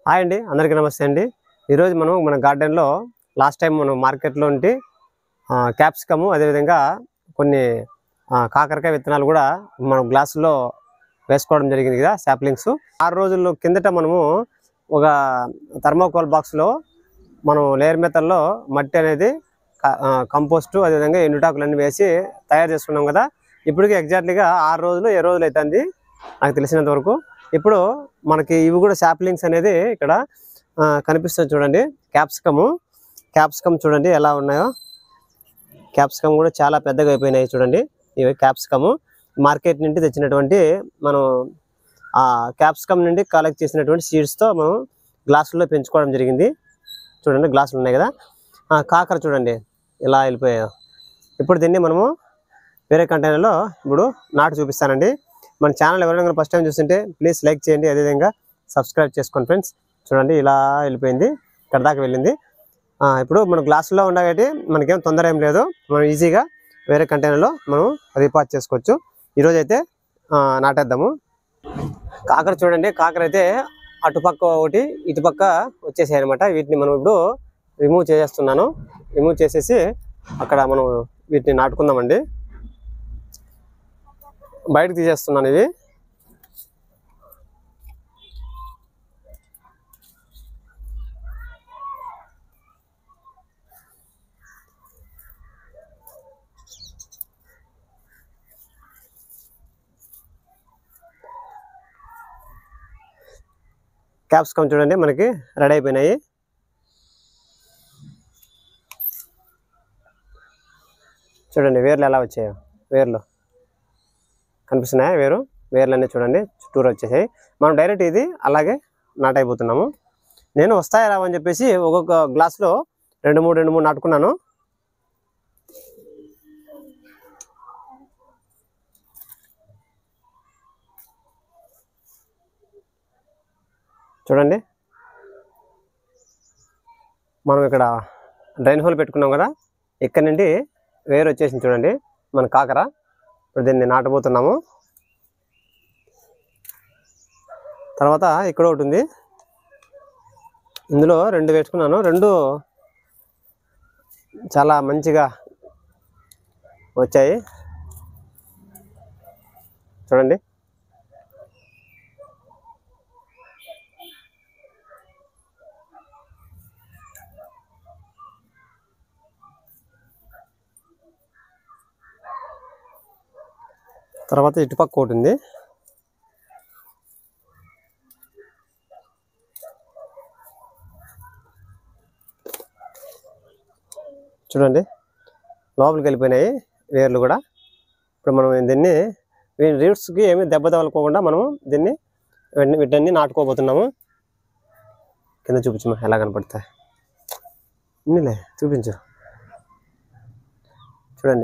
hi అండి అందరికీ నమస్తే అండి ఈరోజు మనం మన గార్డెన్లో లాస్ట్ టైం మనం మార్కెట్లో ఉంటే క్యాప్సికము అదేవిధంగా కొన్ని ఆ, కాకరకాయ విత్తనాలు కూడా మనం గ్లాసులో వేసుకోవడం జరిగింది కదా శాప్లింగ్స్ ఆరు రోజుల కిందట మనము ఒక థర్మోకోల్ బాక్స్లో మనం లేయర్ మెథడ్లో మట్టి అనేది కంపోస్టు అదేవిధంగా ఎండుటాకులన్నీ వేసి తయారు చేసుకున్నాం కదా ఇప్పటికి ఎగ్జాక్ట్లీగా ఆరు రోజులు ఏ రోజులు అవుతుంది నాకు తెలిసినంత వరకు ఇప్పుడు మనకి ఇవి కూడా శాప్లింగ్స్ అనేది ఇక్కడ ఆ, కనిపిస్తుంది చూడండి క్యాప్సికము క్యాప్సికమ్ చూడండి ఎలా ఉన్నాయో క్యాప్సికమ్ కూడా చాలా పెద్దగా అయిపోయినాయి చూడండి ఇవి క్యాప్సికము మార్కెట్ నుండి తెచ్చినటువంటి మనం ఆ క్యాప్సికమ్ నుండి కలెక్ట్ చేసినటువంటి సీడ్స్తో మనం గ్లాసుల్లో పెంచుకోవడం జరిగింది చూడండి గ్లాసులు ఉన్నాయి కదా ఆ, కాకర చూడండి ఇలా వెళ్ళిపోయాయో ఇప్పుడు దీన్ని మనము వేరే కంటైనర్లో ఇప్పుడు నాటు చూపిస్తానండి మన ఛానల్ ఎవరైనా ఫస్ట్ టైం చూస్తుంటే ప్లీజ్ లైక్ చేయండి అదేవిధంగా సబ్స్క్రైబ్ చేసుకోండి ఫ్రెండ్స్ చూడండి ఇలా వెళ్ళిపోయింది ఇక్కడ దాకా వెళ్ళింది ఆ, ఇప్పుడు మన గ్లాసులో ఉండేవి మనకేం తొందర ఏం లేదు మనం ఈజీగా వేరే కంటైనర్లో మనం రీపార్ట్ చేసుకోవచ్చు ఈరోజు అయితే ఆ, నాటేద్దాము కాకర చూడండి కాకర అయితే అటుపక్క ఒకటి ఇటుపక్క వచ్చేసాయి అనమాట వీటిని మనం ఇప్పుడు రిమూవ్ చేసేస్తున్నాను రిమూవ్ చేసేసి అక్కడ మనం వీటిని నాటుకుందామండి బయటకు తీసేస్తున్నాను ఇవి క్యాప్సికమ్ చూడండి మనకి రెడీ అయిపోయినాయి చూడండి వేర్లు ఎలా వచ్చాయో వేర్లు కనిపిస్తున్నాయా వేరు వేర్లు అన్నీ చూడండి చుట్టూరు వచ్చేసాయి మనం డైరెక్ట్ ఇది అలాగే నాటైపోతున్నాము నేను వస్తాయా రావా అని చెప్పేసి ఒక్కొక్క గ్లాస్లో రెండు మూడు రెండు మూడు నాటుకున్నాను చూడండి మనం ఇక్కడ డ్రైన్ హోల్ పెట్టుకున్నాం కదా ఇక్కడ నుండి వేరు వచ్చేసింది చూడండి మన కాకర ఇప్పుడు దీన్ని నాటబోతున్నాము తర్వాత ఇక్కడ ఒకటి ఉంది ఇందులో రెండు వేసుకున్నాను రెండు చాలా మంచిగా వచ్చాయి చూడండి తర్వాత ఇటుపక్క ఒకటి ఉంది చూడండి లోపలికి వెళ్ళిపోయినాయి వేర్లు కూడా ఇప్పుడు మనం దీన్ని రూట్స్కి ఏమీ దెబ్బ తగలకోకుండా మనము దీన్ని వీటిని వీటన్ని నాటుకోబోతున్నాము కింద చూపించమా ఎలా కనపడతాయి ఉన్నిలే చూపించు చూడండి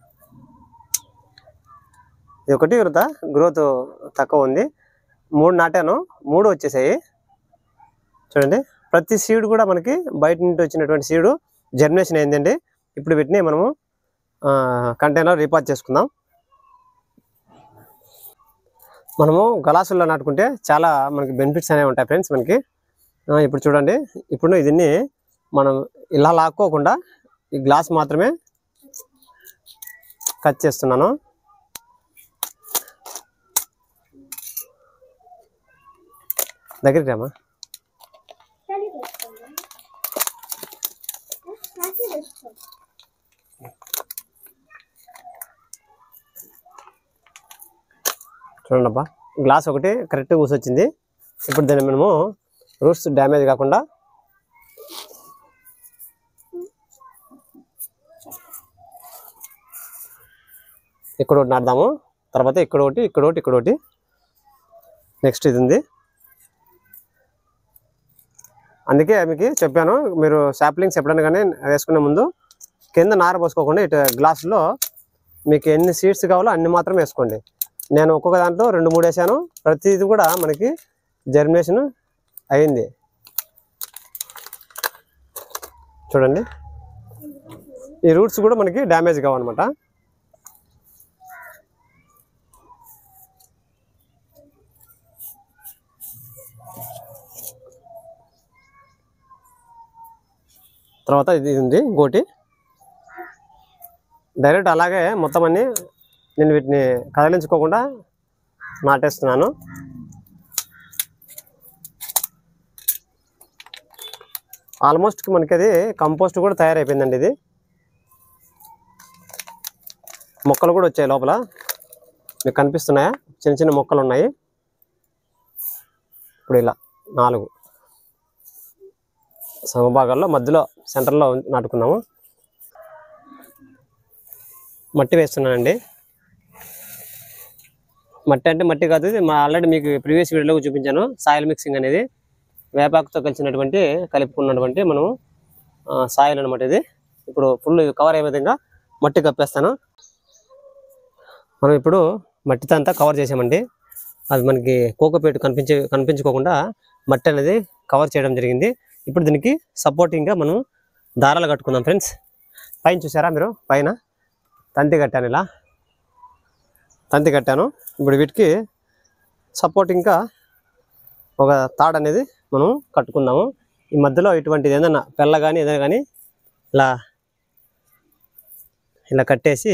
ఇది ఒకటి వృత గ్రోత్ తక్కువ ఉంది మూడు నాటాను మూడు వచ్చేసాయి చూడండి ప్రతి సీడ్ కూడా మనకి బయట నుండి వచ్చినటువంటి సీడు జర్మినేషన్ అయిందండి ఇప్పుడు వీటిని మనము కంటైనర్ రీపార్ట్ చేసుకుందాం మనము గలాసుల్లో నాటుకుంటే చాలా మనకి బెనిఫిట్స్ అనేవి ఉంటాయి ఫ్రెండ్స్ మనకి ఆ, ఇప్పుడు చూడండి ఇప్పుడు దీన్ని మనం ఇలా లాక్కోకుండా ఈ గ్లాస్ మాత్రమే కట్ చేస్తున్నాను దగ్గరికి రామా చూడండి అబ్బా గ్లాస్ ఒకటి కరెక్ట్గా కూసొచ్చింది ఇప్పుడు దాన్ని మనము రూట్స్ డ్యామేజ్ కాకుండా ఇక్కడ ఒకటి నాటుదాము తర్వాత ఇక్కడ ఒకటి ఇక్కడ ఒకటి ఇక్కడ ఒకటి నెక్స్ట్ ఇది ఉంది అందుకే మీకు చెప్పాను మీరు శాప్లింగ్స్ ఎప్పుడైనా కానీ వేసుకునే ముందు కింద నార పోసుకోకుండా ఇటు గ్లాసులో మీకు ఎన్ని సీడ్స్ కావాలో అన్ని మాత్రం వేసుకోండి నేను ఒక్కొక్క దాంట్లో రెండు మూడు వేసాను ప్రతిది కూడా మనకి జర్మినేషన్ అయింది చూడండి ఈ రూట్స్ కూడా మనకి డ్యామేజ్ కావన్నమాట తర్వాత ఇది ఉంది గోటి డైరెక్ట్ అలాగే మొత్తం అన్ని నేను వీటిని కదిలించుకోకుండా నాటేస్తున్నాను ఆల్మోస్ట్ మనకి అది కంపోస్ట్ కూడా తయారైపోయిందండి ఇది మొక్కలు కూడా వచ్చాయి లోపల మీకు కనిపిస్తున్నాయా చిన్న చిన్న మొక్కలు ఉన్నాయి ఇప్పుడు ఇలా నాలుగు సమభాగాల్లో మధ్యలో సెంటర్లో నాటుకున్నాము మట్టి వేస్తున్నానండి మట్టి అంటే మట్టి కాదు ఇది మా ఆల్రెడీ మీకు ప్రీవియస్ వీడియోలో చూపించాను సాయిల్ మిక్సింగ్ అనేది వేపాకుతో కలిసినటువంటి కలుపుకున్నటువంటి మనం సాయిల్ అనమాట ఇది ఇప్పుడు ఫుల్ కవర్ అయ్యే విధంగా మట్టి కప్పేస్తాను మనం ఇప్పుడు మట్టితో అంతా కవర్ చేసామండి అది మనకి కోకోపేటు కనిపించే కనిపించుకోకుండా మట్టి అనేది కవర్ చేయడం జరిగింది ఇప్పుడు దీనికి సపోర్టింగ్గా మనం దారాలు కట్టుకుందాం ఫ్రెండ్స్ పైన చూసారా మీరు పైన తంతి కట్టాను ఇలా తంతి కట్టాను ఇప్పుడు వీటికి సపోర్టింగ్గా ఒక తాడు అనేది మనం కట్టుకుందాము ఈ మధ్యలో ఇటువంటిది ఏదైనా పెళ్ళ కానీ ఏదైనా కానీ ఇలా ఇలా కట్టేసి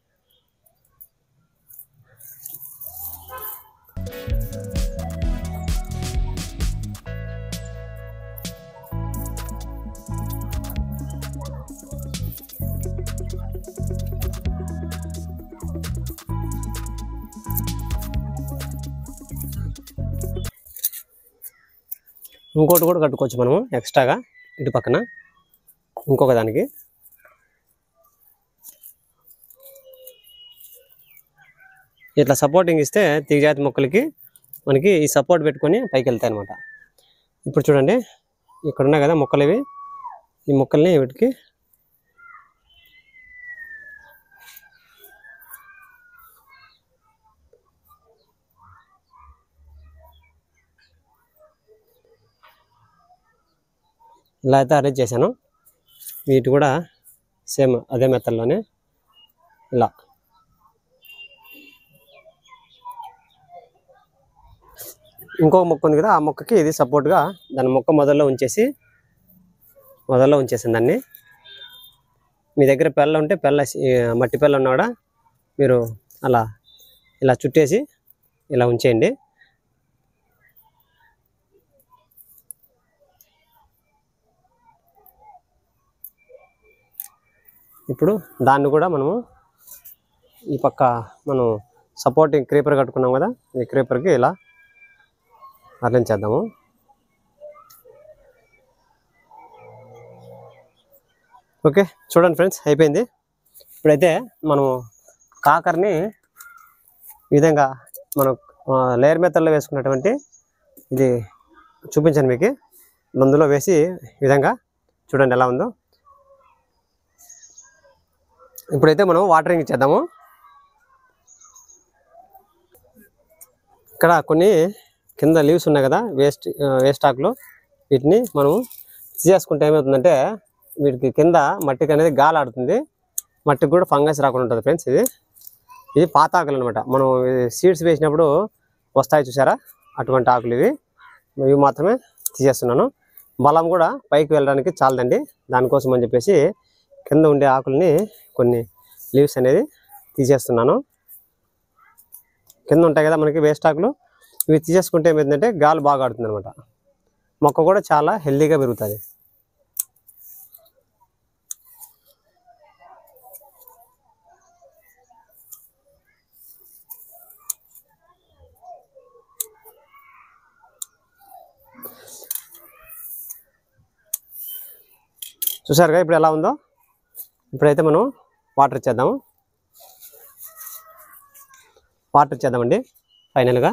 ఇంకోటి కూడా కట్టుకోవచ్చు మనము ఎక్స్ట్రాగా ఇటు పక్కన ఇంకొక దానికి ఇట్లా సపోర్టింగ్ ఇస్తే తీగజాతి మొక్కలకి మనకి ఈ సపోర్ట్ పెట్టుకొని పైకి వెళ్తాయి అనమాట ఇప్పుడు చూడండి ఇక్కడ ఉన్నాయి కదా మొక్కలు ఇవి ఈ మొక్కల్ని వీటికి ఇలా అయితే అరేంజ్ చేశాను వీటి కూడా సేమ్ అదే మెథడ్లోనే ఇలా ఇంకో మొక్క ఉంది కదా ఆ మొక్కకి ఇది సపోర్ట్గా దాని మొక్క మొదల్లో ఉంచేసి మొదల్లో ఉంచేసాను దాన్ని మీ దగ్గర పెళ్ళ ఉంటే పెళ్ళ ఈ మట్టి పెళ్ళ ఉన్నా కూడా మీరు అలా ఇలా చుట్టేసి ఇలా ఉంచేయండి ఇప్పుడు దాన్ని కూడా మనము ఈ పక్క మనం సపోర్టింగ్ క్రీపర్ కట్టుకున్నాం కదా ఈ క్రీపర్కి ఇలా అరేంజ్ చేద్దాము ఓకే చూడండి ఫ్రెండ్స్ అయిపోయింది ఇప్పుడైతే మనము కాకర్ని ఈ విధంగా మనం లేయర్ మెథడ్లో వేసుకున్నటువంటి ఇది చూపించాను మీకు మందులో వేసి ఈ విధంగా చూడండి ఎలా ఉందో ఇప్పుడైతే మనం వాటరింగ్ ఇచ్చేద్దాము ఇక్కడ కొన్ని కింద లీవ్స్ ఉన్నాయి కదా వేస్ట్ వేస్ట్ ఆకులు వీటిని మనం తీసేసుకుంటే ఏమవుతుందంటే వీటికి కింద మట్టికి అనేది గాలి ఆడుతుంది మట్టికి కూడా ఫంగస్ రాకుండా ఉంటుంది ఫ్రెండ్స్ ఇది ఇది పాత ఆకులు అనమాట మనం సీడ్స్ వేసినప్పుడు వస్తాయి చూసారా అటువంటి ఆకులు ఇవి ఇవి మాత్రమే తీసేస్తున్నాను బలం కూడా పైకి వెళ్ళడానికి చాలదండి దానికోసం అని చెప్పేసి కింద ఉండే ఆకుల్ని కొన్ని లీవ్స్ అనేది తీసేస్తున్నాను కింద ఉంటాయి కదా మనకి వేస్ట్ ఆకులు ఇవి తీసేసుకుంటే ఏమైందంటే గాలి బాగా ఆడుతుంది అనమాట మొక్క కూడా చాలా హెల్దీగా పెరుగుతుంది చూసారుగా ఇప్పుడు ఎలా ఉందో ఇప్పుడైతే మనం వాటర్ ఇచ్చేద్దాము వాటర్ ఇచ్చేద్దామండి ఫైనల్గా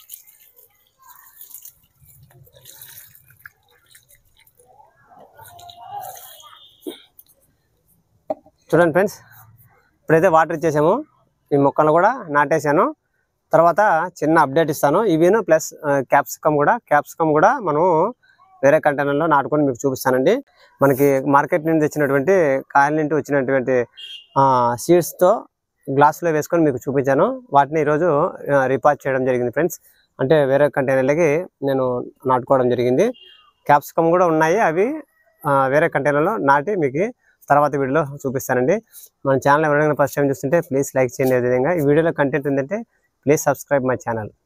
చూడండి ఫ్రెండ్స్ ఇప్పుడైతే వాటర్ ఇచ్చేసాము ఈ మొక్కలు కూడా నాటేసాను తర్వాత చిన్న అప్డేట్ ఇస్తాను ఇవిను ప్లస్ క్యాప్సికమ్ కూడా క్యాప్సికమ్ కూడా మనము వేరే కంటైనర్లో నాటుకొని మీకు చూపిస్తానండి మనకి మార్కెట్ నుండి తెచ్చినటువంటి కాయల నుండి వచ్చినటువంటి సీడ్స్తో గ్లాసులో వేసుకొని మీకు చూపించాను వాటిని ఈరోజు రిపార్ట్ చేయడం జరిగింది ఫ్రెండ్స్ అంటే వేరే కంటైనర్లకి నేను నాటుకోవడం జరిగింది క్యాప్సికమ్ కూడా ఉన్నాయి అవి ఆ, వేరే కంటైనర్లో నాటి మీకు తర్వాత వీడియోలో చూపిస్తానండి మన ఛానల్ ఎవరైనా ఫస్ట్ టైం చూస్తుంటే ప్లీజ్ లైక్ చేయండి అదేవిధంగా ఈ వీడియోలో కంటెంట్ ఏంటంటే ప్లీజ్ సబ్స్క్రైబ్ మై ఛానల్